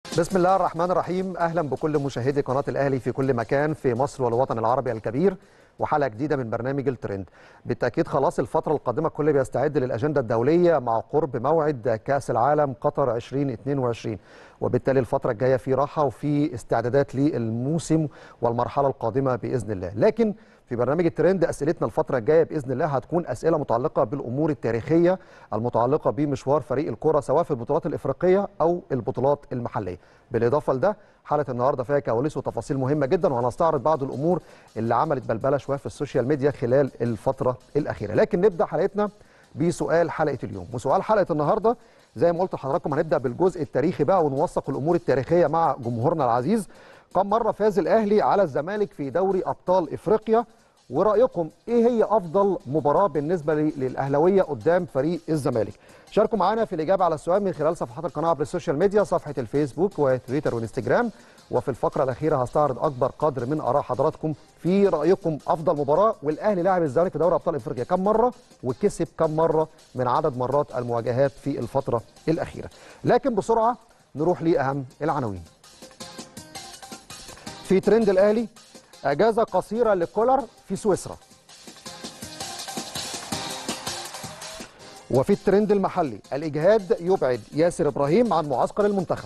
بسم الله الرحمن الرحيم اهلا بكل مشاهدي قناه الاهلي في كل مكان في مصر والوطن العربي الكبير وحلقه جديده من برنامج الترند بالتاكيد خلاص الفتره القادمه كل بيستعد للاجنده الدوليه مع قرب موعد كاس العالم قطر 2022 وبالتالي الفتره الجايه في راحه وفي استعدادات للموسم والمرحله القادمه باذن الله لكن في برنامج الترند اسئلتنا الفتره الجايه باذن الله هتكون اسئله متعلقه بالامور التاريخيه المتعلقه بمشوار فريق الكره سواء في البطولات الافريقيه او البطولات المحليه بالاضافه لده حلقه النهارده فيها كواليس وتفاصيل مهمه جدا وهنستعرض بعض الامور اللي عملت بلبله شويه في السوشيال ميديا خلال الفتره الاخيره لكن نبدا حلقتنا بسؤال حلقه اليوم وسؤال حلقه النهارده زي ما قلت لحضراتكم هنبدا بالجزء التاريخي بقى ونوثق الامور التاريخيه مع جمهورنا العزيز كم مره فاز الاهلي على الزمالك في دوري ابطال افريقيا ورايكم ايه هي افضل مباراه بالنسبه للاهلاويه قدام فريق الزمالك شاركوا معنا في الاجابه على السؤال من خلال صفحات القناه عبر السوشيال ميديا صفحه الفيسبوك وتويتر وانستجرام وفي الفقره الاخيره هستعرض اكبر قدر من اراء حضراتكم في رايكم افضل مباراه والاهلي لاعب الزمالك في دوري ابطال افريقيا كم مره وكسب كم مره من عدد مرات المواجهات في الفتره الاخيره لكن بسرعه نروح لاهم العناوين في ترند الاهلي اجازه قصيره لكولر في سويسرا وفي الترند المحلي الاجهاد يبعد ياسر ابراهيم عن معسكر المنتخب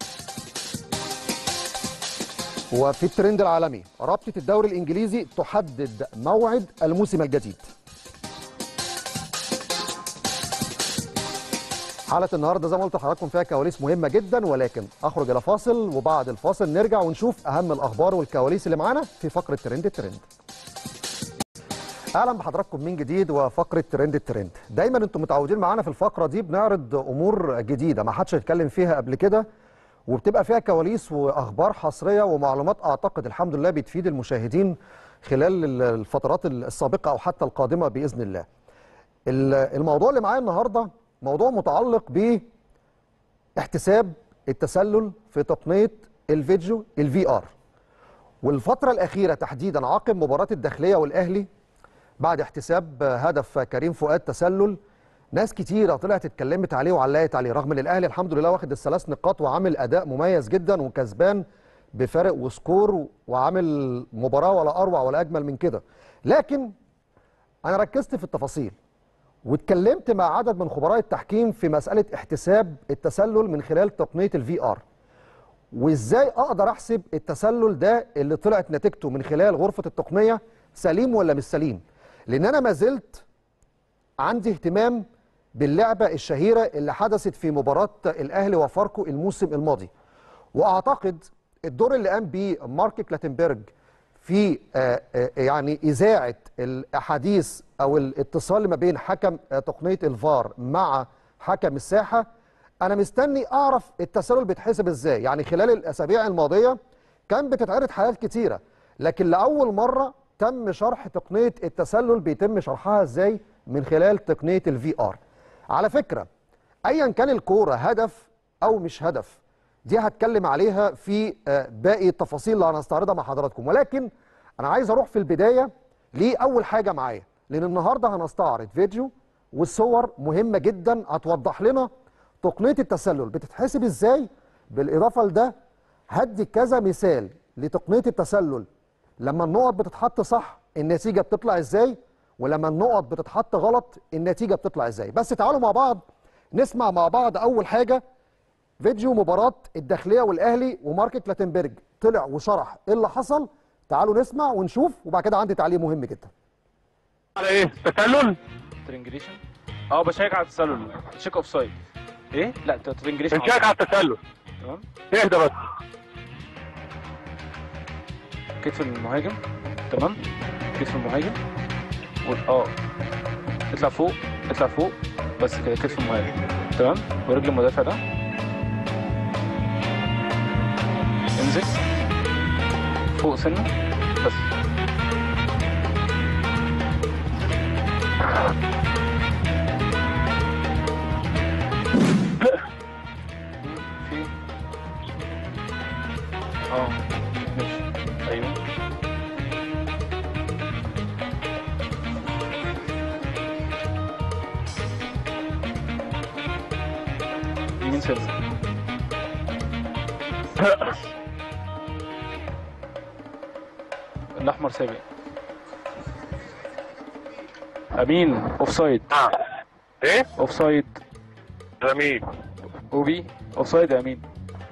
وفي الترند العالمي رابطه الدوري الانجليزي تحدد موعد الموسم الجديد حلقه النهارده زي ما قلت لحضراتكم فيها كواليس مهمه جدا ولكن اخرج الى فاصل وبعد الفاصل نرجع ونشوف اهم الاخبار والكواليس اللي معانا في فقره ترند الترند. اهلا بحضراتكم من جديد وفقره ترند الترند. دايما انتم متعودين معانا في الفقره دي بنعرض امور جديده ما حدش اتكلم فيها قبل كده وبتبقى فيها كواليس واخبار حصريه ومعلومات اعتقد الحمد لله بتفيد المشاهدين خلال الفترات السابقه او حتى القادمه باذن الله. الموضوع اللي معايا النهارده موضوع متعلق باحتساب التسلل في تقنيه الفيديو الفي ار والفتره الاخيره تحديدا عقب مباراه الداخليه والاهلي بعد احتساب هدف كريم فؤاد تسلل ناس كتيره طلعت اتكلمت عليه وعلقت عليه رغم ان الاهلي الحمد لله واخد الثلاث نقاط وعامل اداء مميز جدا وكسبان بفارق وسكور وعامل مباراه ولا اروع ولا اجمل من كده لكن انا ركزت في التفاصيل واتكلمت مع عدد من خبراء التحكيم في مسألة احتساب التسلل من خلال تقنية الفي ار وازاي اقدر احسب التسلل ده اللي طلعت نتيجته من خلال غرفة التقنية سليم ولا مش سليم لان انا ما زلت عندي اهتمام باللعبة الشهيرة اللي حدثت في مباراة الاهلي وفاركو الموسم الماضي واعتقد الدور اللي قام بيه مارك كلاتنبرج في يعني اذاعه الاحاديث او الاتصال ما بين حكم تقنيه الفار مع حكم الساحه انا مستني اعرف التسلل بيتحسب ازاي يعني خلال الاسابيع الماضيه كان بتتعرض حالات كتيره لكن لاول مره تم شرح تقنيه التسلل بيتم شرحها ازاي من خلال تقنيه الفي ار على فكره ايا كان الكوره هدف او مش هدف دي هتكلم عليها في باقي التفاصيل اللي هنستعرضها مع حضراتكم ولكن انا عايز اروح في البدايه لاول حاجه معايا لان النهارده هنستعرض فيديو والصور مهمه جدا هتوضح لنا تقنيه التسلل بتتحسب ازاي بالاضافه لده هدي كذا مثال لتقنيه التسلل لما النقط بتتحط صح النتيجه بتطلع ازاي ولما النقط بتتحط غلط النتيجه بتطلع ازاي بس تعالوا مع بعض نسمع مع بعض اول حاجه فيديو مباراة الداخلية والأهلي ومارك كلاتنبرج طلع وشرح إيه اللي حصل تعالوا نسمع ونشوف وبعد كده عندي تعليق مهم جدا على ايه تسلل ترنجليشن اه بشيك على التسلل تشيك اوف سايد ايه لا ترنجليشن بنشيك على التسلل تمام اهدى بس كتف المهاجم تمام كتف المهاجم وال- اه اطلع فوق اطلع فوق بس كده كتف المهاجم تمام ورجل المدافع ده انزل فوق سنه بس في اه ماشي ايوه يمين سيلز بس الاحمر سابق امين اوف سايد اه ايه اوف سايد جميل اوبي اوف سايد يا امين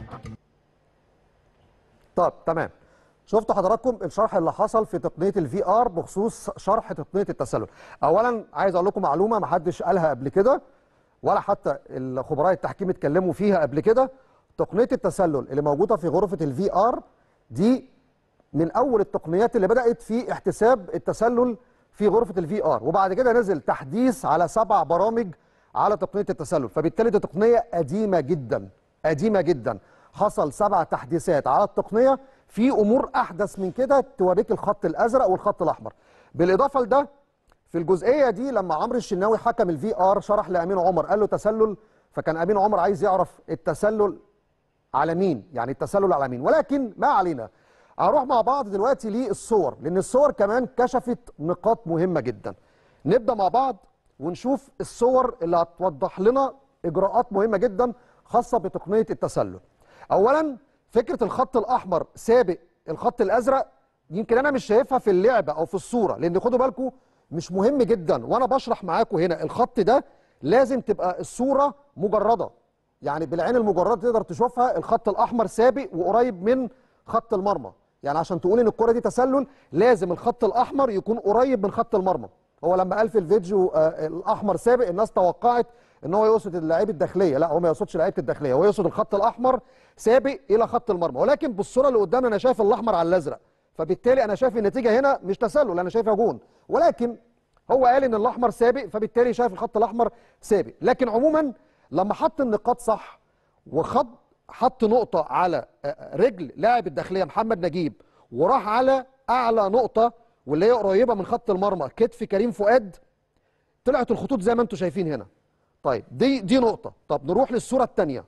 طب تمام شفتوا حضراتكم الشرح اللي حصل في تقنيه الفي ار بخصوص شرح تقنيه التسلل اولا عايز اقول لكم معلومه ما حدش قالها قبل كده ولا حتى الخبراء التحكيم اتكلموا فيها قبل كده تقنيه التسلل اللي موجوده في غرفه الفي ار دي من اول التقنيات اللي بدات في احتساب التسلل في غرفه الفي ار وبعد كده نزل تحديث على سبع برامج على تقنيه التسلل فبالتالي دي تقنيه قديمه جدا قديمه جدا حصل سبع تحديثات على التقنيه في امور احدث من كده توريك الخط الازرق والخط الاحمر بالاضافه لده في الجزئيه دي لما عمرو الشناوي حكم الفي ار شرح لامين عمر قال له تسلل فكان امين عمر عايز يعرف التسلل على مين يعني التسلل على مين ولكن ما علينا هنروح مع بعض دلوقتي للصور لان الصور كمان كشفت نقاط مهمه جدا نبدا مع بعض ونشوف الصور اللي هتوضح لنا اجراءات مهمه جدا خاصه بتقنيه التسلل اولا فكره الخط الاحمر سابق الخط الازرق يمكن انا مش شايفها في اللعبه او في الصوره لان خدوا بالكم مش مهم جدا وانا بشرح معاكم هنا الخط ده لازم تبقى الصوره مجرده يعني بالعين المجرده تقدر تشوفها الخط الاحمر سابق وقريب من خط المرمى يعني عشان تقول ان الكره دي تسلل لازم الخط الاحمر يكون قريب من خط المرمى هو لما قال في الفيديو آه الاحمر سابق الناس توقعت ان هو يقصد اللاعب الداخليه لا هو ما يقصدش لعيبه الداخليه هو يقصد الخط الاحمر سابق الى خط المرمى ولكن بالصوره اللي قدامنا انا شايف الاحمر على الازرق فبالتالي انا شايف النتيجه هنا مش تسلل انا شايفها جون ولكن هو قال ان الاحمر سابق فبالتالي شايف الخط الاحمر سابق لكن عموما لما حط النقاط صح وخط حط نقطه على رجل لاعب الداخليه محمد نجيب وراح على اعلى نقطه واللي هي قريبه من خط المرمى كتف كريم فؤاد طلعت الخطوط زي ما انتم شايفين هنا طيب دي دي نقطه طب نروح للصوره الثانيه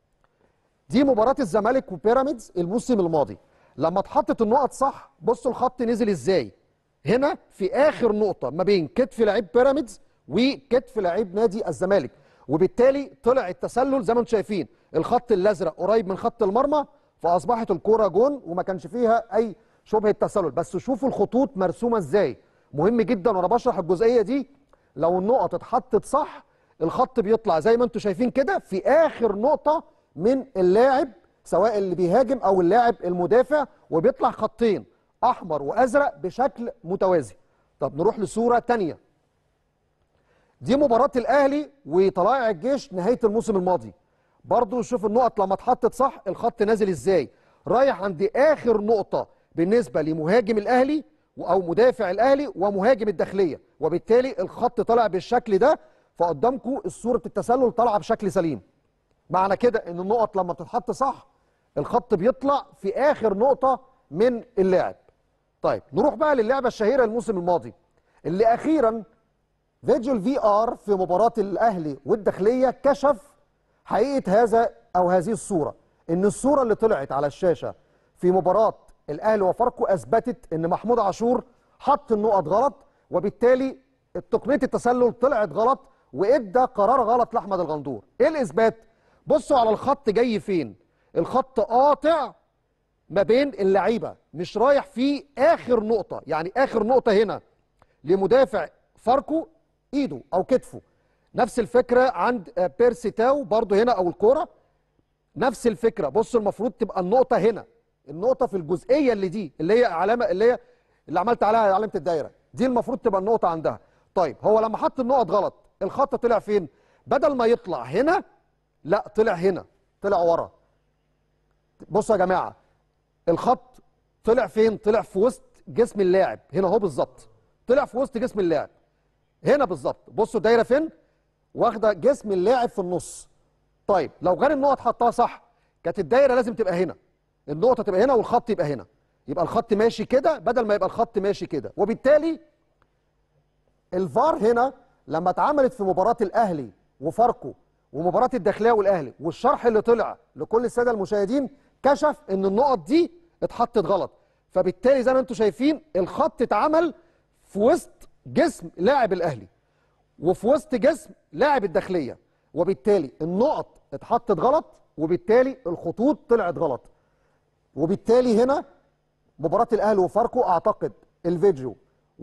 دي مباراه الزمالك وبيراميدز الموسم الماضي لما اتحطت النقط صح بصوا الخط نزل ازاي هنا في اخر نقطه ما بين كتف لعيب بيراميدز وكتف لعيب نادي الزمالك وبالتالي طلع التسلل زي ما انتم شايفين الخط الازرق قريب من خط المرمى فاصبحت الكوره جون وما كانش فيها اي شبهه تسلل بس شوفوا الخطوط مرسومه ازاي مهم جدا وانا بشرح الجزئيه دي لو النقط اتحطت صح الخط بيطلع زي ما انتم شايفين كده في اخر نقطه من اللاعب سواء اللي بيهاجم او اللاعب المدافع وبيطلع خطين احمر وازرق بشكل متوازي طب نروح لصوره ثانيه دي مباراه الاهلي وطلائع الجيش نهايه الموسم الماضي برضو شوف النقط لما اتحطت صح الخط نازل ازاي رايح عند اخر نقطه بالنسبه لمهاجم الاهلي او مدافع الاهلي ومهاجم الداخليه وبالتالي الخط طلع بالشكل ده فقدامكم الصوره التسلل طالعه بشكل سليم معنى كده ان النقط لما بتتحط صح الخط بيطلع في اخر نقطه من اللاعب طيب نروح بقى للعبه الشهيره الموسم الماضي اللي اخيرا فيديو الفي ار في مباراه الاهلي والداخليه كشف حقيقه هذا او هذه الصوره ان الصوره اللي طلعت على الشاشه في مباراه الاهلي وفاركو اثبتت ان محمود عاشور حط النقط غلط وبالتالي تقنيه التسلل طلعت غلط وادى قرار غلط لاحمد الغندور ايه الاثبات بصوا على الخط جاي فين الخط قاطع ما بين اللعيبه مش رايح في اخر نقطه يعني اخر نقطه هنا لمدافع فاركو ايده او كتفه نفس الفكره عند بيرسي تاو برضه هنا او الكوره نفس الفكره بصوا المفروض تبقى النقطه هنا النقطه في الجزئيه اللي دي اللي هي علامه اللي هي اللي عملت عليها علامه الدايره دي المفروض تبقى النقطه عندها طيب هو لما حط النقط غلط الخط طلع فين بدل ما يطلع هنا لا طلع هنا طلع ورا بصوا يا جماعه الخط طلع فين طلع في وسط جسم اللاعب هنا اهو بالظبط طلع في وسط جسم اللاعب هنا بالظبط بصوا الدايره فين واخده جسم اللاعب في النص طيب لو كان النقط حطها صح كانت الدايره لازم تبقى هنا النقطه تبقى هنا والخط يبقى هنا يبقى الخط ماشي كده بدل ما يبقى الخط ماشي كده وبالتالي الفار هنا لما اتعملت في مباراه الاهلي وفاركو ومباراه الداخليه والاهلي والشرح اللي طلع لكل الساده المشاهدين كشف ان النقط دي اتحطت غلط فبالتالي زي ما انتم شايفين الخط اتعمل في وسط جسم لاعب الاهلي وفي وسط جسم لاعب الداخليه وبالتالي النقط اتحطت غلط وبالتالي الخطوط طلعت غلط وبالتالي هنا مباراه الاهلي وفاركو اعتقد الفيديو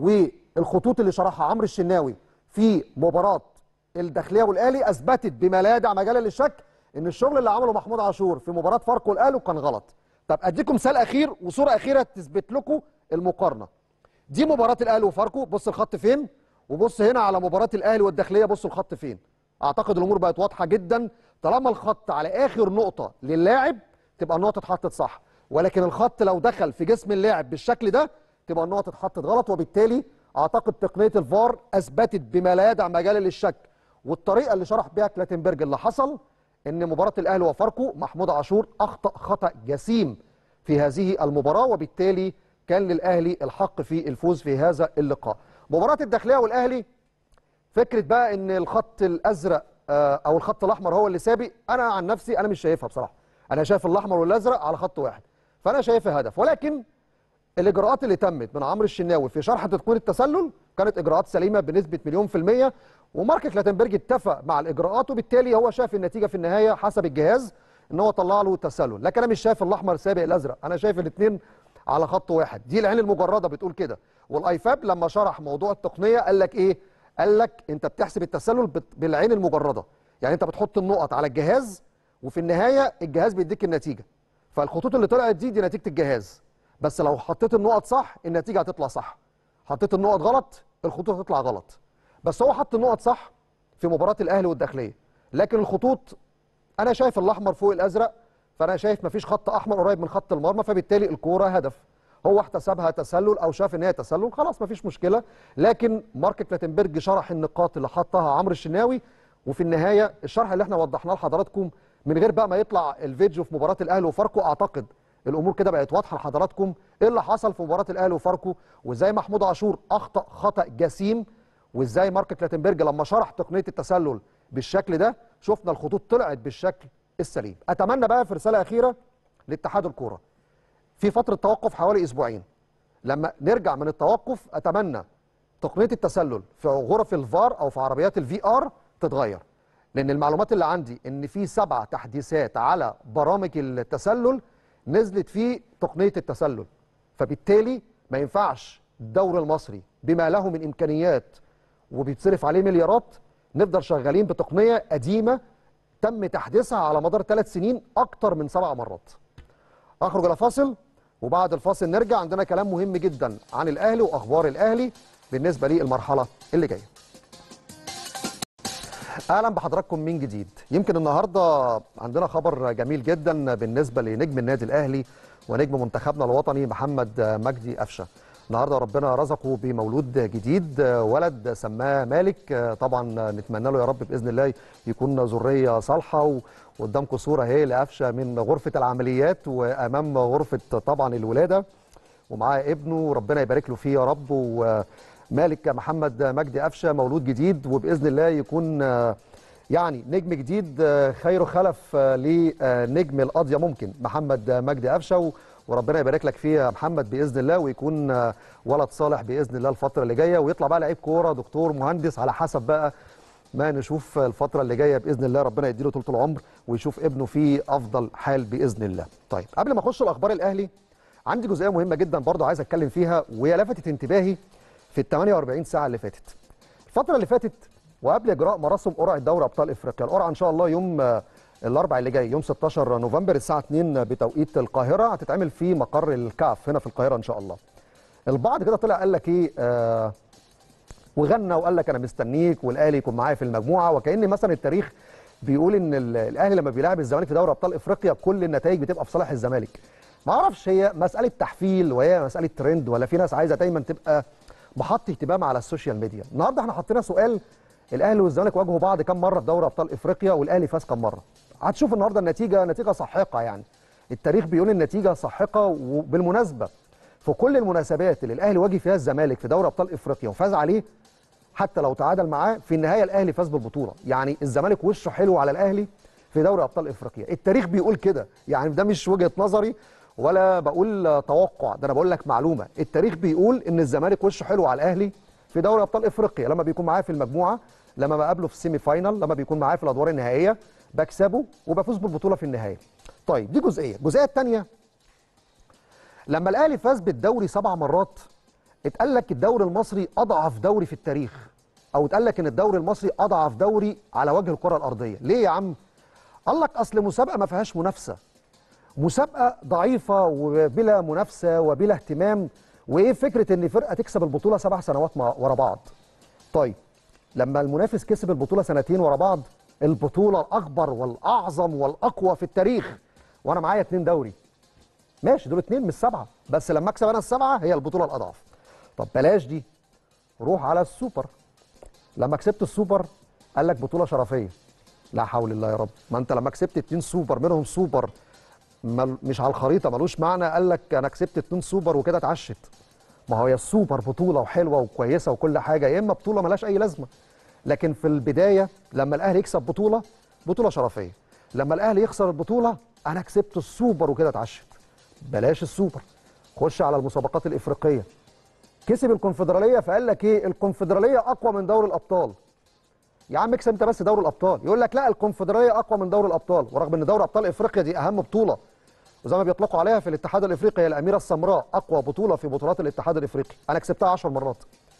والخطوط اللي شرحها عمرو الشناوي في مباراه الداخليه والاهلي اثبتت بما لا يدع مجالا للشك ان الشغل اللي عمله محمود عاشور في مباراه فاركو والاهلي كان غلط طب اديكم مثال اخير وصوره اخيره تثبت لكم المقارنه دي مباراه الاهلي وفاركو بص الخط فين وبص هنا على مباراه الاهلي والداخليه بص الخط فين اعتقد الامور بقت واضحه جدا طالما الخط على اخر نقطه للاعب تبقى النقطه اتحطت صح ولكن الخط لو دخل في جسم اللاعب بالشكل ده تبقى النقطه اتحطت غلط وبالتالي اعتقد تقنيه الفار اثبتت بما لا يدع مجال للشك والطريقه اللي شرح بيها كلاتنبرج اللي حصل ان مباراه الاهلي وفاركو محمود عاشور اخطا خطا جسيم في هذه المباراه وبالتالي كان للاهلي الحق في الفوز في هذا اللقاء مباراه الداخليه والاهلي فكره بقى ان الخط الازرق آه، او الخط الاحمر هو اللي سابق انا عن نفسي انا مش شايفها بصراحه انا شايف الاحمر والازرق على خط واحد فانا شايفها هدف ولكن الاجراءات اللي تمت من عمرو الشناوي في شرح تدقيق التسلل كانت اجراءات سليمه بنسبه مليون في الميه ومارك كلاتنبرج اتفق مع الاجراءات وبالتالي هو شاف النتيجه في النهايه حسب الجهاز ان هو طلع له تسلل لكن انا مش شايف الاحمر سابق الازرق انا شايف الاثنين على خط واحد دي العين المجرده بتقول كده والايفاب لما شرح موضوع التقنيه قال لك ايه قال لك انت بتحسب التسلل بت- بالعين المجرده يعني انت بتحط النقط على الجهاز وفي النهايه الجهاز بيديك النتيجه فالخطوط اللي طلعت دي دي نتيجه الجهاز بس لو حطيت النقط صح النتيجه هتطلع صح حطيت النقط غلط الخطوط هتطلع غلط بس هو حط النقط صح في مباراه الاهلي والداخليه لكن الخطوط انا شايف الاحمر فوق الازرق فانا شايف مفيش خط احمر قريب من خط المرمى فبالتالي الكوره هدف هو احتسبها تسلل او شاف ان هي تسلل خلاص مفيش مشكله لكن مارك كلاتنبرج شرح النقاط اللي حطها عمرو الشناوي وفي النهايه الشرح اللي احنا وضحناه لحضراتكم من غير بقى ما يطلع الفيديو في مباراه الاهلي وفاركو اعتقد الامور كده بقت واضحه لحضراتكم ايه اللي حصل في مباراه الاهلي وفاركو وازاي محمود عاشور اخطا خطا جسيم وازاي مارك كلاتنبرج لما شرح تقنيه التسلل بالشكل ده شفنا الخطوط طلعت بالشكل السليم اتمنى بقى في رساله اخيره لاتحاد الكوره في فتره توقف حوالي اسبوعين لما نرجع من التوقف اتمنى تقنيه التسلل في غرف الفار او في عربيات الفي ار تتغير لان المعلومات اللي عندي ان في سبع تحديثات على برامج التسلل نزلت في تقنيه التسلل فبالتالي ما ينفعش الدوري المصري بما له من امكانيات وبيتصرف عليه مليارات نفضل شغالين بتقنيه قديمه تم تحديثها على مدار ثلاث سنين اكتر من سبع مرات اخرج الى فاصل وبعد الفاصل نرجع عندنا كلام مهم جدا عن الاهلي واخبار الاهلي بالنسبه للمرحله اللي جايه اهلا بحضراتكم من جديد يمكن النهارده عندنا خبر جميل جدا بالنسبه لنجم النادي الاهلي ونجم منتخبنا الوطني محمد مجدي قفشه النهارده ربنا رزقه بمولود جديد ولد سماه مالك طبعا نتمنى له يا رب باذن الله يكون ذريه صالحه وقدامكم صوره اهي لقفشه من غرفه العمليات وامام غرفه طبعا الولاده ومعاه ابنه ربنا يبارك له فيه يا رب ومالك محمد مجدي قفشه مولود جديد وباذن الله يكون يعني نجم جديد خير خلف لنجم القضيه ممكن محمد مجدي قفشه وربنا يبارك لك فيه يا محمد باذن الله ويكون ولد صالح باذن الله الفتره اللي جايه ويطلع بقى لعيب كوره دكتور مهندس على حسب بقى ما نشوف الفتره اللي جايه باذن الله ربنا يديله طول العمر ويشوف ابنه في افضل حال باذن الله طيب قبل ما اخش الاخبار الاهلي عندي جزئيه مهمه جدا برضو عايز اتكلم فيها وهي لفتت انتباهي في ال 48 ساعه اللي فاتت الفتره اللي فاتت وقبل اجراء مراسم قرعه دوري ابطال افريقيا القرعه ان شاء الله يوم الاربع اللي جاي يوم 16 نوفمبر الساعه 2 بتوقيت القاهره هتتعمل في مقر الكاف هنا في القاهره ان شاء الله البعض كده طلع قال لك ايه آه وغنى وقال لك انا مستنيك والاهلي يكون معايا في المجموعه وكان مثلا التاريخ بيقول ان الاهلي لما بيلاعب الزمالك في دوري ابطال افريقيا كل النتائج بتبقى في صالح الزمالك ما اعرفش هي مساله تحفيل وهي مساله ترند ولا في ناس عايزه دايما تبقى محط اهتمام على السوشيال ميديا النهارده احنا حطينا سؤال الاهلي والزمالك واجهوا بعض كم مره في دوري ابطال افريقيا والاهلي فاز كم مره هتشوف النهارده النتيجه نتيجه ساحقه يعني التاريخ بيقول النتيجه ساحقه وبالمناسبه في كل المناسبات اللي الاهلي واجه فيها الزمالك في دوري ابطال افريقيا وفاز عليه حتى لو تعادل معاه في النهايه الاهلي فاز بالبطوله يعني الزمالك وشه حلو على الاهلي في دوري ابطال افريقيا التاريخ بيقول كده يعني ده مش وجهه نظري ولا بقول توقع ده انا بقول لك معلومه التاريخ بيقول ان الزمالك وشه حلو على الاهلي في دوري ابطال افريقيا لما بيكون معاه في المجموعه لما بقابله في السيمي فاينال لما بيكون معاه في الادوار النهائيه بكسبه وبفوز بالبطوله في النهايه طيب دي جزئيه الجزئيه الثانيه لما الاهلي فاز بالدوري سبع مرات اتقال لك الدوري المصري اضعف دوري في التاريخ او اتقال لك ان الدوري المصري اضعف دوري على وجه الكره الارضيه ليه يا عم قال لك اصل مسابقه ما فيهاش منافسه مسابقه ضعيفه وبلا منافسه وبلا اهتمام وايه فكره ان فرقه تكسب البطوله سبع سنوات مع- ورا بعض طيب لما المنافس كسب البطوله سنتين ورا بعض البطوله الاكبر والاعظم والاقوى في التاريخ وانا معايا اتنين دوري ماشي دول اتنين مش سبعه بس لما اكسب انا السبعه هي البطوله الاضعف طب بلاش دي روح على السوبر لما كسبت السوبر قال لك بطوله شرفيه لا حول الله يا رب ما انت لما كسبت اتنين سوبر منهم سوبر مل مش على الخريطه ملوش معنى قال لك انا كسبت اتنين سوبر وكده اتعشت ما هو يا السوبر بطوله وحلوه وكويسه وكل حاجه يا اما بطوله ملهاش اي لازمه لكن في البدايه لما الاهلي يكسب بطوله بطوله شرفيه لما الاهلي يخسر البطوله انا كسبت السوبر وكده اتعشت بلاش السوبر خش على المسابقات الافريقيه كسب الكونفدراليه فقال لك ايه الكونفدراليه اقوى من دوري الابطال يا عم اكسب انت بس دوري الابطال يقول لك لا الكونفدراليه اقوى من دوري الابطال ورغم ان دوري ابطال افريقيا دي اهم بطوله وزي ما بيطلقوا عليها في الاتحاد الافريقي هي الاميره السمراء اقوى بطوله في بطولات الاتحاد الافريقي انا كسبتها 10 مرات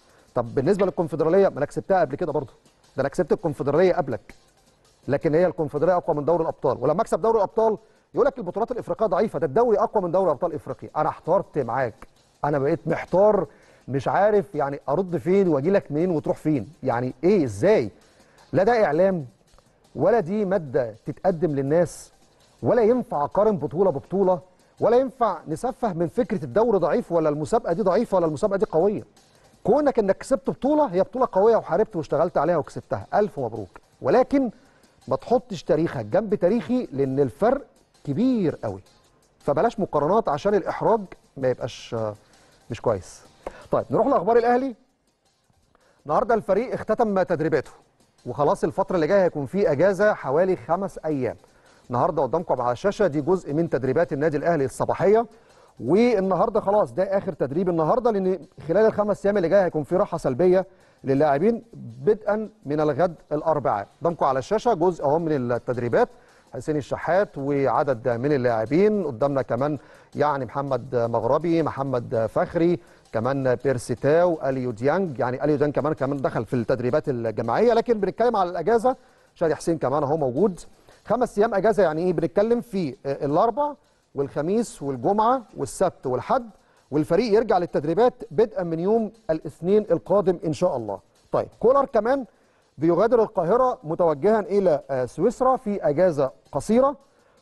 طب بالنسبه للكونفدراليه ما انا كسبتها قبل كده برضه ده انا كسبت الكونفدراليه قبلك لكن هي الكونفدراليه اقوى من دوري الابطال ولما اكسب دوري الابطال يقول لك البطولات الافريقيه ضعيفه ده الدوري اقوى من دوري ابطال افريقيا انا احترت معاك انا بقيت محتار مش عارف يعني ارد فين واجي لك منين وتروح فين يعني ايه ازاي لا ده اعلام ولا دي ماده تتقدم للناس ولا ينفع اقارن بطوله ببطوله ولا ينفع نسفه من فكره الدوري ضعيف ولا المسابقه دي ضعيفه ولا المسابقه دي قويه كونك انك كسبت بطوله هي بطوله قويه وحاربت واشتغلت عليها وكسبتها الف مبروك ولكن ما تحطش تاريخك جنب تاريخي لان الفرق كبير قوي فبلاش مقارنات عشان الاحراج ما يبقاش آه، مش كويس طيب نروح لاخبار الاهلي النهارده الفريق اختتم تدريباته وخلاص الفتره اللي جايه هيكون في اجازه حوالي خمس ايام النهارده قدامكم على الشاشه دي جزء من تدريبات النادي الاهلي الصباحيه والنهارده خلاص ده اخر تدريب النهارده لان خلال الخمس ايام اللي جايه هيكون في راحه سلبيه للاعبين بدءا من الغد الاربعاء قدامكم على الشاشه جزء اهو من التدريبات حسين الشحات وعدد من اللاعبين قدامنا كمان يعني محمد مغربي محمد فخري كمان بيرسي تاو اليو ديانج يعني اليو ديانج كمان كمان دخل في التدريبات الجماعيه لكن بنتكلم على الاجازه شادي حسين كمان اهو موجود خمس ايام اجازه يعني ايه بنتكلم في الاربع والخميس والجمعه والسبت والحد والفريق يرجع للتدريبات بدءا من يوم الاثنين القادم ان شاء الله طيب كولر كمان بيغادر القاهره متوجها الى آه، سويسرا في اجازه قصيره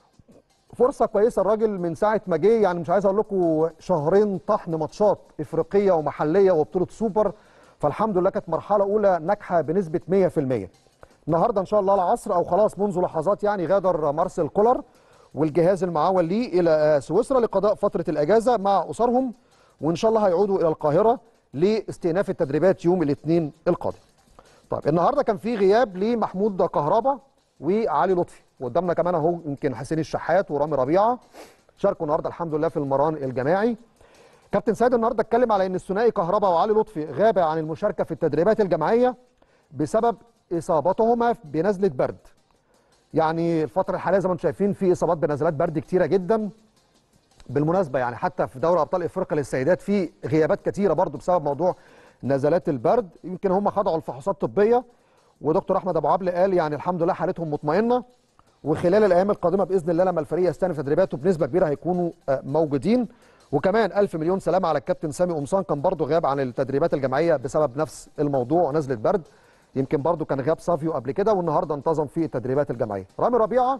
فرصه كويسه الراجل من ساعه ما جه يعني مش عايز اقول لكم شهرين طحن ماتشات افريقيه ومحليه وبطوله سوبر فالحمد لله كانت مرحله اولى ناجحه بنسبه 100% النهارده ان شاء الله العصر او خلاص منذ لحظات يعني غادر مارسيل كولر والجهاز المعاون ليه الى آه، سويسرا لقضاء فتره الاجازه مع اسرهم وان شاء الله هيعودوا الى القاهره لاستئناف التدريبات يوم الاثنين القادم طيب النهارده كان في غياب لمحمود كهربا وعلي لطفي وقدامنا كمان اهو يمكن حسين الشحات ورامي ربيعه شاركوا النهارده الحمد لله في المران الجماعي كابتن سيد النهارده اتكلم على ان الثنائي كهربا وعلي لطفي غاب عن المشاركه في التدريبات الجماعيه بسبب اصابتهما بنزله برد يعني الفتره الحاليه زي ما انتم شايفين في اصابات بنزلات برد كتيره جدا بالمناسبه يعني حتى في دوري ابطال افريقيا للسيدات في غيابات كتيره برضو بسبب موضوع نزلات البرد يمكن هم خضعوا لفحوصات طبيه ودكتور احمد ابو عبله قال يعني الحمد لله حالتهم مطمئنه وخلال الايام القادمه باذن الله لما الفريق يستأنف تدريباته بنسبه كبيره هيكونوا آه، موجودين وكمان ألف مليون سلامه على الكابتن سامي قمصان كان برضه غاب عن التدريبات الجماعيه بسبب نفس الموضوع ونزله برد يمكن برضه كان غياب صافيو قبل كده والنهارده انتظم في التدريبات الجماعيه رامي ربيعه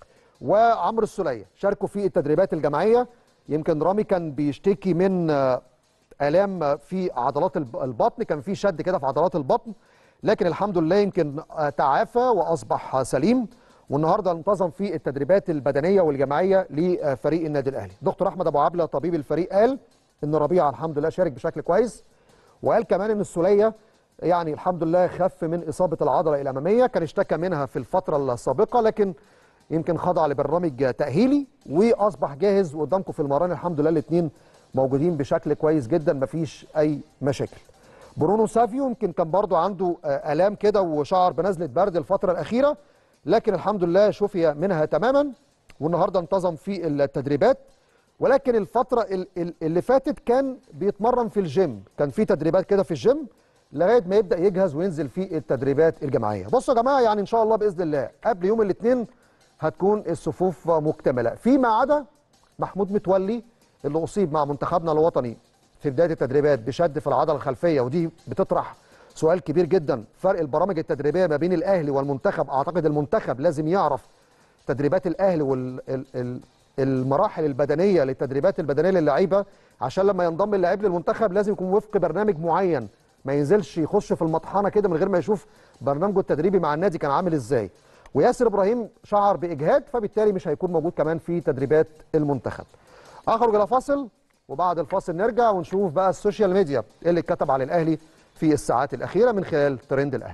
وعمرو السوليه شاركوا في التدريبات الجماعيه يمكن رامي كان بيشتكي من آه، الام آه، في عضلات الب- البطن كان في شد كده في عضلات البطن لكن الحمد لله يمكن آه، تعافى واصبح آه، سليم والنهارده انتظم في التدريبات البدنيه والجماعيه لفريق النادي الاهلي دكتور احمد ابو عبله طبيب الفريق قال ان ربيعه الحمد لله شارك بشكل كويس وقال كمان ان السوليه يعني الحمد لله خف من اصابه العضله الاماميه كان اشتكى منها في الفتره السابقه لكن يمكن خضع لبرنامج تاهيلي واصبح جاهز وقدامكم في المران الحمد لله الاثنين موجودين بشكل كويس جدا مفيش اي مشاكل برونو سافيو يمكن كان برضو عنده آه، الام كده وشعر بنزله برد الفتره الاخيره لكن الحمد لله شفي منها تماما والنهارده انتظم في التدريبات ولكن الفتره ال- ال- اللي فاتت كان بيتمرن في الجيم كان في تدريبات كده في الجيم لغايه ما يبدا يجهز وينزل في التدريبات الجماعيه بصوا يا جماعه يعني ان شاء الله باذن الله قبل يوم الاثنين هتكون الصفوف مكتمله فيما عدا محمود متولي اللي اصيب مع منتخبنا الوطني في بدايه التدريبات بشد في العضله الخلفيه ودي بتطرح سؤال كبير جدا فرق البرامج التدريبيه ما بين الاهلي والمنتخب اعتقد المنتخب لازم يعرف تدريبات الاهلي والمراحل البدنيه للتدريبات البدنيه للعيبه عشان لما ينضم اللاعب للمنتخب لازم يكون وفق برنامج معين ما ينزلش يخش في المطحنه كده من غير ما يشوف برنامجه التدريبي مع النادي كان عامل ازاي وياسر ابراهيم شعر باجهاد فبالتالي مش هيكون موجود كمان في تدريبات المنتخب اخرج الى فاصل وبعد الفاصل نرجع ونشوف بقى السوشيال ميديا إيه اللي اتكتب على الاهلي في الساعات الاخيره من خلال ترند الاهلي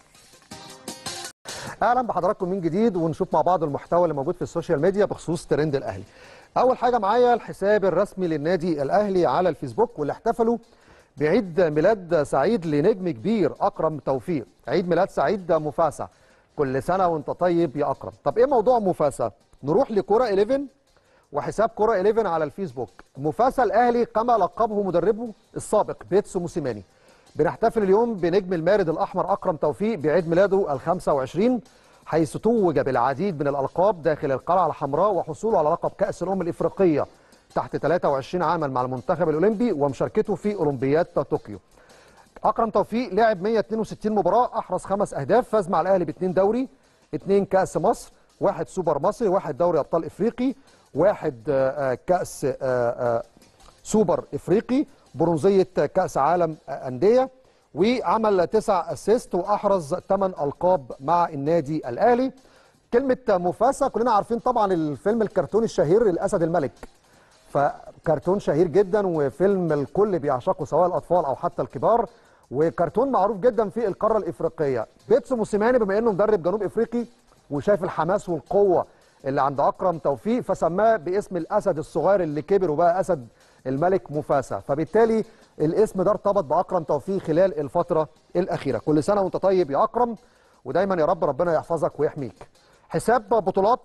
اهلا بحضراتكم من جديد ونشوف مع بعض المحتوى اللي موجود في السوشيال ميديا بخصوص ترند الاهلي اول حاجه معايا الحساب الرسمي للنادي الاهلي على الفيسبوك واللي احتفلوا بعيد ميلاد سعيد لنجم كبير اكرم توفيق عيد ميلاد سعيد مفاسة كل سنه وانت طيب يا اكرم طب ايه موضوع مفاسة نروح لكرة 11 وحساب كرة 11 على الفيسبوك مفاسة الاهلي كما لقبه مدربه السابق بيتسو موسيماني بنحتفل اليوم بنجم المارد الاحمر اكرم توفيق بعيد ميلاده ال 25 حيث توج بالعديد من الالقاب داخل القلعه الحمراء وحصوله على لقب كاس الامم الافريقيه تحت 23 عاما مع المنتخب الاولمبي ومشاركته في اولمبياد طوكيو. اكرم توفيق لعب 162 مباراه احرز خمس اهداف فاز مع الاهلي باثنين دوري اثنين كاس مصر واحد سوبر مصري واحد دوري ابطال افريقي واحد آه، آه، كاس آه، آه، سوبر افريقي برونزيه كاس عالم انديه وعمل تسع اسيست واحرز ثمان القاب مع النادي الاهلي كلمه مفاسه كلنا عارفين طبعا الفيلم الكرتوني الشهير الاسد الملك فكرتون شهير جدا وفيلم الكل بيعشقه سواء الاطفال او حتى الكبار وكرتون معروف جدا في القاره الافريقيه بيتسو موسيماني بما انه مدرب جنوب افريقي وشايف الحماس والقوه اللي عند اكرم توفيق فسماه باسم الاسد الصغير اللي كبر وبقى اسد الملك مفاسة فبالتالي الاسم ده ارتبط باكرم توفيق خلال الفتره الاخيره كل سنه وانت طيب يا اكرم ودايما يا رب ربنا يحفظك ويحميك حساب بطولات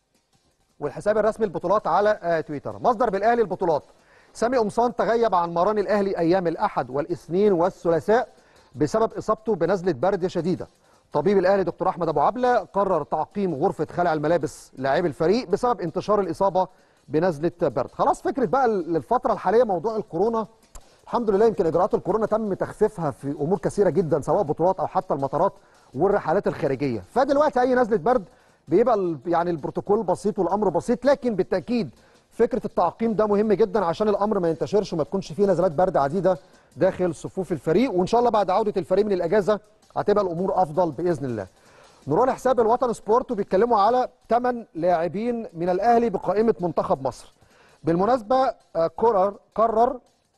والحساب الرسمي البطولات على آه، تويتر مصدر بالاهلي البطولات سامي قمصان تغيب عن مران الاهلي ايام الاحد والاثنين والثلاثاء بسبب اصابته بنزله برد شديده طبيب الاهلي دكتور احمد ابو عبله قرر تعقيم غرفه خلع الملابس لاعبي الفريق بسبب انتشار الاصابه بنزله برد خلاص فكره بقى الفتره الحاليه موضوع الكورونا الحمد لله يمكن اجراءات الكورونا تم تخفيفها في امور كثيره جدا سواء بطولات او حتى المطارات والرحلات الخارجيه فدلوقتي اي نزله برد بيبقى ال- يعني البروتوكول بسيط والامر بسيط لكن بالتاكيد فكره التعقيم ده مهم جدا عشان الامر ما ينتشرش وما تكونش فيه نزلات برد عديده داخل صفوف الفريق وان شاء الله بعد عوده الفريق من الاجازه هتبقى الامور افضل باذن الله نروح لحساب الوطن سبورت وبيتكلموا على 8 لاعبين من الاهلي بقائمه منتخب مصر بالمناسبه آه، قرر قرر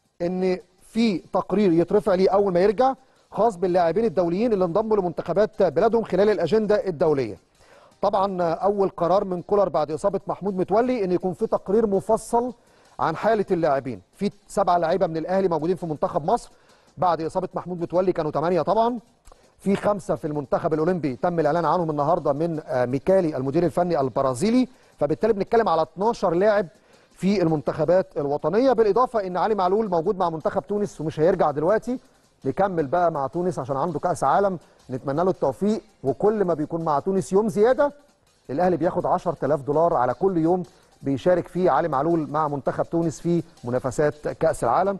ان في تقرير يترفع ليه اول ما يرجع خاص باللاعبين الدوليين اللي انضموا لمنتخبات بلادهم خلال الاجنده الدوليه طبعا اول قرار من كولر بعد اصابه محمود متولي ان يكون في تقرير مفصل عن حاله اللاعبين في سبعه لعيبه من الاهلي موجودين في منتخب مصر بعد اصابه محمود متولي كانوا ثمانيه طبعا في خمسه في المنتخب الاولمبي تم الاعلان عنهم النهارده من آه، ميكالي المدير الفني البرازيلي فبالتالي بنتكلم على 12 لاعب في المنتخبات الوطنيه بالاضافه ان علي معلول موجود مع منتخب تونس ومش هيرجع دلوقتي نكمل بقى مع تونس عشان عنده كاس عالم نتمنى له التوفيق وكل ما بيكون مع تونس يوم زياده الاهلي بياخد 10000 دولار على كل يوم بيشارك فيه علي معلول مع منتخب تونس في منافسات كاس العالم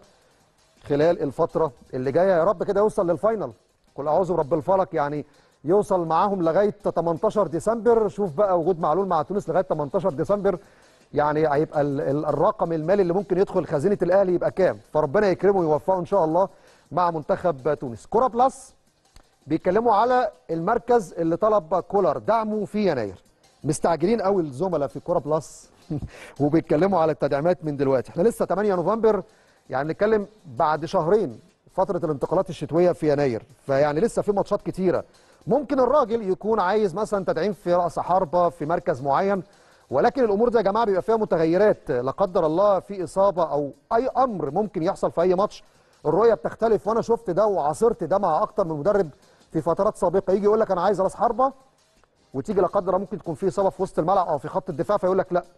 خلال الفتره اللي جايه يا رب كده يوصل للفاينل كل اعوذ برب الفلك يعني يوصل معاهم لغايه 18 ديسمبر شوف بقى وجود معلول مع تونس لغايه 18 ديسمبر يعني هيبقى ال- ال- الرقم المالي اللي ممكن يدخل خزينه الاهلي يبقى كام فربنا يكرمه ويوفقه ان شاء الله مع منتخب تونس كوره بلس بيتكلموا على المركز اللي طلب كولر دعمه في يناير مستعجلين قوي الزملاء في كوره بلس وبيتكلموا على التدعيمات من دلوقتي احنا لسه 8 نوفمبر يعني نتكلم بعد شهرين فتره الانتقالات الشتويه في يناير فيعني لسه في ماتشات كتيره ممكن الراجل يكون عايز مثلا تدعيم في راس حربه في مركز معين ولكن الامور دي يا جماعه بيبقى فيها متغيرات لا قدر الله في اصابه او اي امر ممكن يحصل في اي ماتش الرؤيه بتختلف وانا شفت ده وعاصرت ده مع اكتر من مدرب في فترات سابقه يجي يقول لك انا عايز راس حربه وتيجي لا قدر الله ممكن تكون في اصابه في وسط الملعب او في خط الدفاع فيقول لك لا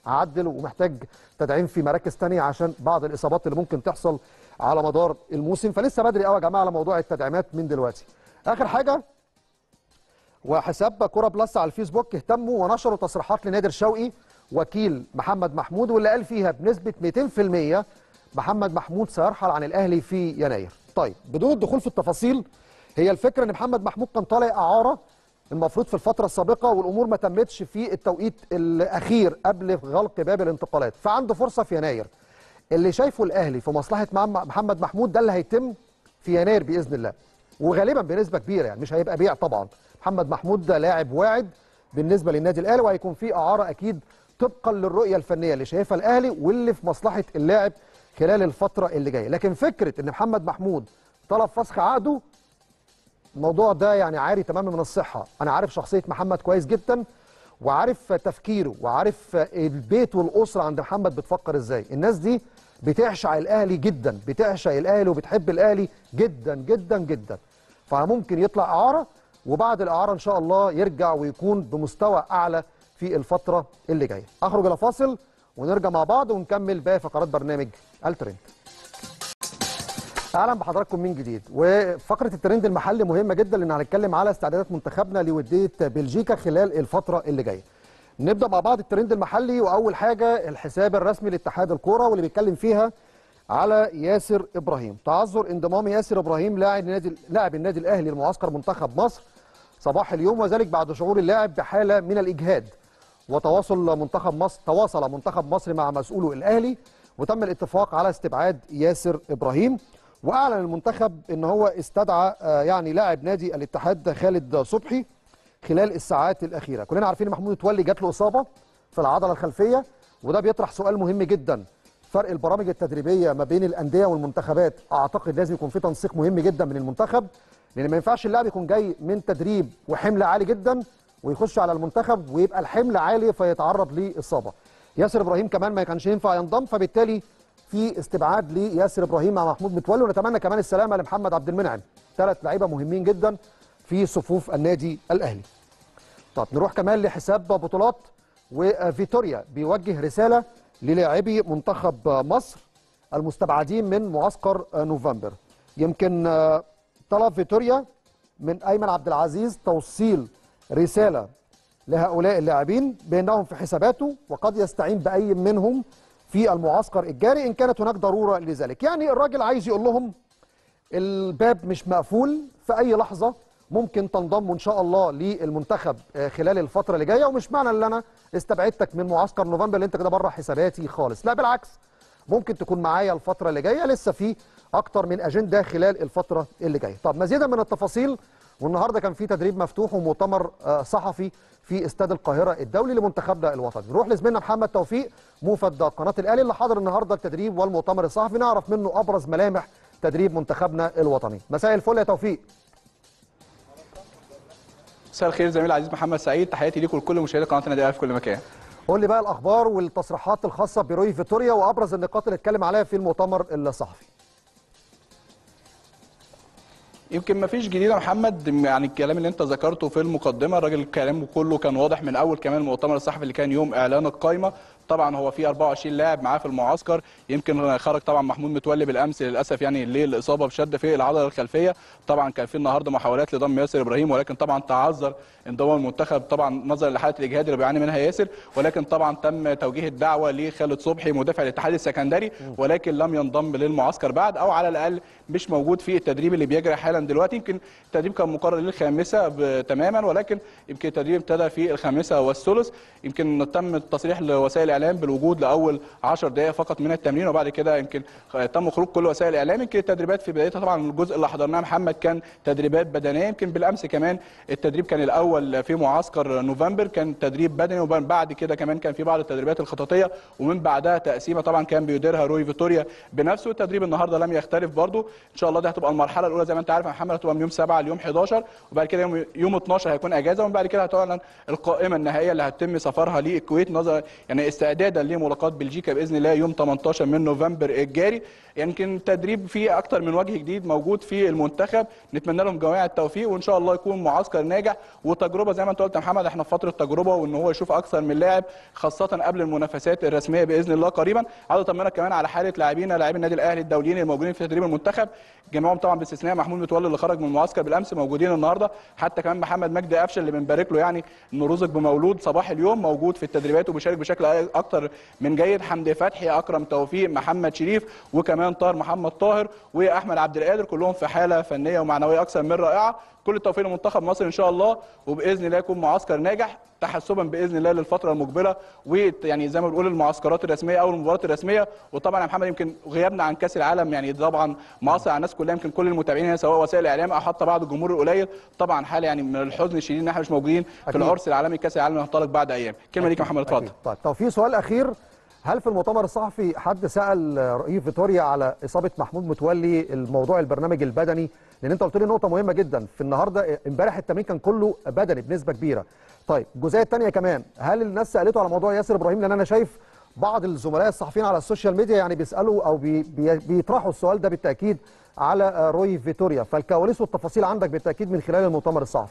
عدل ومحتاج تدعيم في مراكز تانية عشان بعض الاصابات اللي ممكن تحصل على مدار الموسم فلسه بدري قوي يا جماعه على موضوع التدعيمات من دلوقتي اخر حاجه وحساب كرة بلس على الفيسبوك اهتموا ونشروا تصريحات لنادر شوقي وكيل محمد محمود واللي قال فيها بنسبة 200% محمد محمود سيرحل عن الأهلي في يناير طيب بدون الدخول في التفاصيل هي الفكرة ان محمد محمود كان طالع إعارة المفروض في الفترة السابقة والأمور ما تمتش في التوقيت الأخير قبل غلق باب الانتقالات فعنده فرصة في يناير اللي شايفه الأهلي في مصلحة محمد محمود ده اللي هيتم في يناير بإذن الله وغالبا بنسبة كبيرة يعني مش هيبقى بيع طبعا محمد محمود ده لاعب واعد بالنسبه للنادي الاهلي وهيكون في اعاره اكيد طبقا للرؤيه الفنيه اللي شايفها الاهلي واللي في مصلحه اللاعب خلال الفتره اللي جايه لكن فكره ان محمد محمود طلب فسخ عقده الموضوع ده يعني عاري تماما من الصحه انا عارف شخصيه محمد كويس جدا وعارف تفكيره وعارف البيت والاسره عند محمد بتفكر ازاي الناس دي بتعشق الاهلي جدا بتعشق الاهلي وبتحب الاهلي جدا جدا جدا فممكن يطلع اعاره وبعد الاعاره ان شاء الله يرجع ويكون بمستوى اعلى في الفتره اللي جايه اخرج الى فاصل ونرجع مع بعض ونكمل باقي فقرات برنامج الترند اهلا بحضراتكم من جديد وفقره الترند المحلي مهمه جدا لان هنتكلم على استعدادات منتخبنا لوديه بلجيكا خلال الفتره اللي جايه نبدا مع بعض الترند المحلي واول حاجه الحساب الرسمي لاتحاد الكوره واللي بيتكلم فيها على ياسر ابراهيم تعذر انضمام ياسر ابراهيم لاعب النادي لاعب النادي الاهلي لمعسكر منتخب مصر صباح اليوم وذلك بعد شعور اللاعب بحاله من الاجهاد وتواصل منتخب مصر تواصل منتخب مصر مع مسؤوله الاهلي وتم الاتفاق على استبعاد ياسر ابراهيم واعلن المنتخب ان هو استدعى يعني لاعب نادي الاتحاد خالد صبحي خلال الساعات الاخيره كلنا عارفين ان محمود متولي جات له اصابه في العضله الخلفيه وده بيطرح سؤال مهم جدا فرق البرامج التدريبيه ما بين الانديه والمنتخبات اعتقد لازم يكون في تنسيق مهم جدا من المنتخب لان ما ينفعش اللاعب يكون جاي من تدريب وحمل عالي جدا ويخش على المنتخب ويبقى الحمل عالي فيتعرض لاصابه ياسر ابراهيم كمان ما كانش ينفع ينضم فبالتالي في استبعاد لياسر ابراهيم مع محمود متولي ونتمنى كمان السلامه لمحمد عبد المنعم ثلاث لعيبه مهمين جدا في صفوف النادي الاهلي طب نروح كمان لحساب بطولات وفيتوريا بيوجه رساله للاعبي منتخب مصر المستبعدين من معسكر نوفمبر يمكن طلب فيتوريا من ايمن عبد العزيز توصيل رساله لهؤلاء اللاعبين بانهم في حساباته وقد يستعين باي منهم في المعسكر الجاري ان كانت هناك ضروره لذلك يعني الراجل عايز يقول لهم الباب مش مقفول في اي لحظه ممكن تنضموا ان شاء الله للمنتخب خلال الفتره اللي جايه ومش معنى ان انا استبعدتك من معسكر نوفمبر اللي انت كده بره حساباتي خالص لا بالعكس ممكن تكون معايا الفتره اللي جايه لسه في اكتر من اجنده خلال الفتره اللي جايه طب مزيدا من التفاصيل والنهارده كان في تدريب مفتوح ومؤتمر صحفي في استاد القاهره الدولي لمنتخبنا الوطني نروح لزميلنا محمد توفيق موفد قناه الاهلي اللي حضر النهارده التدريب والمؤتمر الصحفي نعرف منه ابرز ملامح تدريب منتخبنا الوطني مساء الفل يا توفيق مساء الخير زميل العزيز محمد سعيد تحياتي ليكم ولكل مشاهدي قناه النادي الاهلي في كل مكان قول لي بقى الاخبار والتصريحات الخاصه بروي فيتوريا وابرز النقاط اللي اتكلم عليها في المؤتمر الصحفي يمكن ما فيش جديد يا محمد يعني الكلام اللي انت ذكرته في المقدمه الراجل كلامه كله كان واضح من اول كمان المؤتمر الصحفي اللي كان يوم اعلان القائمه طبعا هو في 24 لاعب معاه في المعسكر يمكن خرج طبعا محمود متولي بالامس للاسف يعني ليه الاصابه بشد في العضله الخلفيه طبعا كان في النهارده محاولات لضم ياسر ابراهيم ولكن طبعا تعذر انضمام المنتخب طبعا نظرا لحاله الاجهاد اللي بيعاني منها ياسر ولكن طبعا تم توجيه الدعوه لخالد صبحي مدافع الاتحاد السكندري ولكن لم ينضم للمعسكر بعد او على الاقل مش موجود في التدريب اللي بيجري حالا دلوقتي يمكن التدريب كان مقرر للخامسه تماما ولكن يمكن التدريب ابتدى في الخامسه والثلث يمكن تم التصريح لوسائل الاعلام بالوجود لاول 10 دقائق فقط من التمرين وبعد كده يمكن تم خروج كل وسائل الاعلام يمكن التدريبات في بدايتها طبعا الجزء اللي حضرناه محمد كان تدريبات بدنيه يمكن بالامس كمان التدريب كان الاول في معسكر نوفمبر كان تدريب بدني وبعد كده كمان كان في بعض التدريبات الخططيه ومن بعدها تقسيمه طبعا كان بيديرها روي فيتوريا بنفسه التدريب النهارده لم يختلف برده ان شاء الله دي هتبقى المرحله الاولى زي ما انت عارف يا محمد هتبقى من يوم 7 ليوم 11 وبعد كده يوم يوم 12 هيكون اجازه ومن بعد كده هتعلن القائمه النهائيه اللي هتتم سفرها للكويت نظرا يعني استعدادا لملاقاه بلجيكا باذن الله يوم 18 من نوفمبر الجاري يمكن التدريب فيه اكتر من وجه جديد موجود في المنتخب نتمنى لهم جميع التوفيق وان شاء الله يكون معسكر ناجح وتجربه زي ما انت قلت يا محمد احنا في فتره تجربه وان هو يشوف اكثر من لاعب خاصه قبل المنافسات الرسميه باذن الله قريبا عاوز اطمنك كمان على حاله لاعبينا لاعبي النادي الاهلي الدوليين الموجودين في تدريب المنتخب جميعهم طبعا باستثناء محمود متولي اللي خرج من المعسكر بالامس موجودين النهارده حتى كمان محمد مجدي قفشه اللي بنبارك له يعني انه رزق بمولود صباح اليوم موجود في التدريبات وبيشارك بشكل اكتر من جيد حمدي فتحي اكرم توفيق محمد شريف وكمان طاهر محمد طاهر واحمد عبد القادر كلهم في حاله فنيه ومعنويه اكثر من رائعه كل التوفيق لمنتخب مصر ان شاء الله وباذن الله يكون معسكر ناجح تحسبا باذن الله للفتره المقبله ويعني زي ما بنقول المعسكرات الرسميه او المباريات الرسميه وطبعا يا محمد يمكن غيابنا عن كاس العالم يعني طبعا معاصر على الناس كلها يمكن كل المتابعين هنا سواء وسائل الاعلام او حتى بعض الجمهور القليل طبعا حاله يعني من الحزن الشديد ان احنا مش موجودين في أكيد. العرس العالمي كاس العالم اللي هينطلق بعد ايام كلمه ليك يا محمد اتفضل أكيد. طيب طب في سؤال اخير هل في المؤتمر الصحفي حد سال رئيس فيتوريا على اصابه محمود متولي الموضوع البرنامج البدني لان انت قلت لي نقطه مهمه جدا في النهارده امبارح التمرين كان كله بدني بنسبه كبيره طيب الجزئيه الثانيه كمان هل الناس سالته على موضوع ياسر ابراهيم لان انا شايف بعض الزملاء الصحفيين على السوشيال ميديا يعني بيسالوا او بي بي بيطرحوا السؤال ده بالتاكيد على روي فيتوريا فالكواليس والتفاصيل عندك بالتاكيد من خلال المؤتمر الصحفي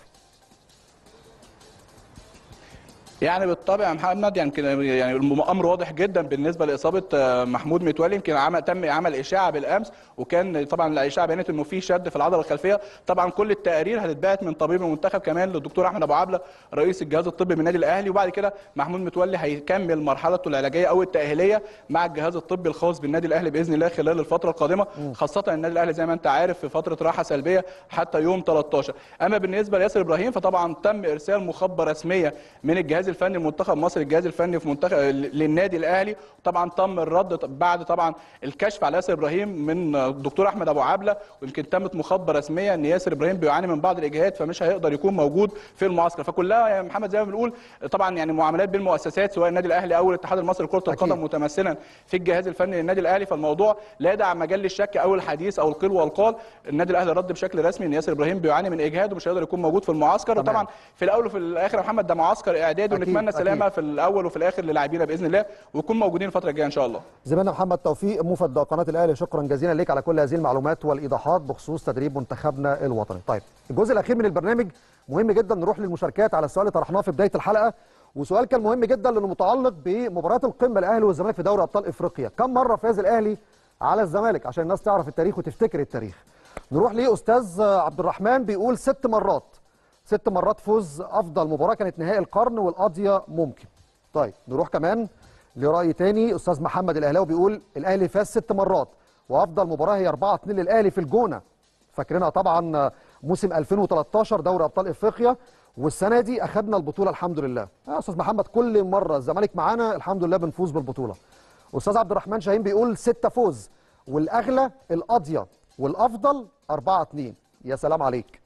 يعني بالطبع يا محمد يعني يمكن يعني الامر واضح جدا بالنسبه لاصابه آه، محمود متولي يمكن عمل تم عمل اشاعه بالامس وكان طبعا الاشاعه بينت انه في شد في العضله الخلفيه طبعا كل التقارير هتتبعت من طبيب المنتخب كمان للدكتور احمد ابو عبله رئيس الجهاز الطبي من النادي الاهلي وبعد كده محمود متولي هيكمل مرحلته العلاجيه او التاهيليه مع الجهاز الطبي الخاص بالنادي الاهلي باذن الله خلال الفتره القادمه خاصه النادي الاهلي زي ما انت عارف في فتره راحه سلبيه حتى يوم 13 اما بالنسبه لياسر ابراهيم فطبعا تم ارسال مخبر رسميه من الجهاز الفني لمنتخب مصر الجهاز الفني في منتخب للنادي الاهلي طبعا تم الرد بعد طبعا الكشف على ياسر ابراهيم من الدكتور احمد ابو عبله ويمكن تمت مخبر رسميه ان ياسر ابراهيم بيعاني من بعض الاجهاد فمش هيقدر يكون موجود في المعسكر فكلها يا محمد زي ما بنقول طبعا يعني معاملات بين المؤسسات سواء النادي الاهلي او الاتحاد المصري لكره أكيد. القدم متمثلا في الجهاز الفني للنادي الاهلي فالموضوع لا يدع مجال للشك او الحديث او القيل والقال النادي الاهلي رد بشكل رسمي ان ياسر ابراهيم بيعاني من اجهاد ومش هيقدر يكون موجود في المعسكر تمام. وطبعا في الاول وفي الاخر يا محمد ده معسكر اعداد أكيد، ونتمنى أكيد. سلامه في الاول وفي الاخر للاعبينا باذن الله ويكون موجودين الفتره الجايه ان شاء الله زميلنا محمد توفيق موفد قناه الاهلي شكرا جزيلا ليك على كل هذه المعلومات والايضاحات بخصوص تدريب منتخبنا الوطني. طيب الجزء الاخير من البرنامج مهم جدا نروح للمشاركات على السؤال اللي طرحناه في بدايه الحلقه وسؤال كان مهم جدا لانه متعلق بمباريات القمه الاهلي والزمالك في دوري ابطال افريقيا، كم مره فاز الاهلي على الزمالك عشان الناس تعرف التاريخ وتفتكر التاريخ. نروح لاستاذ عبد الرحمن بيقول ست مرات ست مرات فوز افضل مباراه كانت نهائي القرن والقاضيه ممكن. طيب نروح كمان لراي تاني استاذ محمد الاهلاوي بيقول الاهلي فاز ست مرات وافضل مباراه هي 4 2 للاهلي في الجونه فاكرينها طبعا موسم 2013 دوري ابطال افريقيا والسنه دي اخذنا البطوله الحمد لله يا استاذ محمد كل مره الزمالك معانا الحمد لله بنفوز بالبطوله استاذ عبد الرحمن شاهين بيقول ستة فوز والاغلى القاضيه والافضل 4 2 يا سلام عليك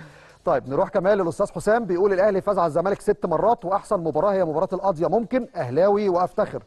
طيب نروح كمان للاستاذ حسام بيقول الاهلي فاز على الزمالك ست مرات واحسن مباراه هي مباراه القاضيه ممكن اهلاوي وافتخر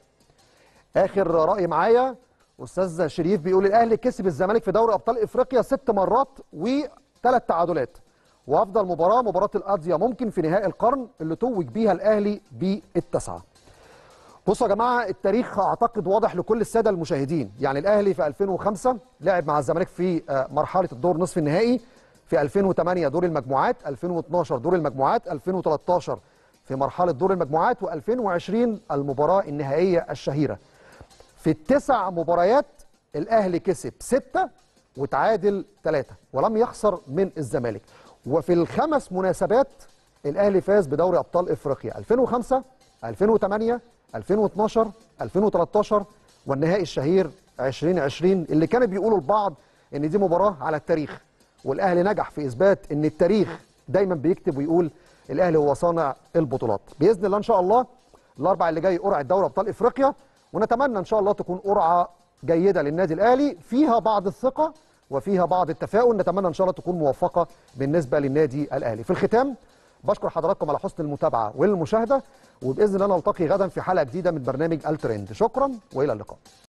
اخر راي معايا استاذ شريف بيقول الاهلي كسب الزمالك في دوري ابطال افريقيا ست مرات وثلاث تعادلات وافضل مباراه مباراه القاضيه ممكن في نهائي القرن اللي توج بيها الاهلي بالتسعه بصوا يا جماعه التاريخ اعتقد واضح لكل الساده المشاهدين يعني الاهلي في 2005 لعب مع الزمالك في آه، مرحله الدور نصف النهائي في 2008 دور المجموعات 2012 دور المجموعات 2013 في مرحله دور المجموعات و2020 المباراه النهائيه الشهيره في التسع مباريات الاهلي كسب ستة وتعادل ثلاثة ولم يخسر من الزمالك وفي الخمس مناسبات الاهلي فاز بدوري ابطال افريقيا 2005 2008 2012 2013 والنهائي الشهير 2020 اللي كانوا بيقولوا البعض ان دي مباراه على التاريخ والاهلي نجح في اثبات ان التاريخ دايما بيكتب ويقول الاهلي هو صانع البطولات باذن الله ان شاء الله الاربع اللي جاي قرعه دوري ابطال افريقيا ونتمنى ان شاء الله تكون قرعه جيده للنادي الاهلي فيها بعض الثقه وفيها بعض التفاؤل نتمنى ان شاء الله تكون موفقه بالنسبه للنادي الاهلي في الختام بشكر حضراتكم على حسن المتابعه والمشاهده وباذن الله نلتقي غدا في حلقه جديده من برنامج الترند شكرا والى اللقاء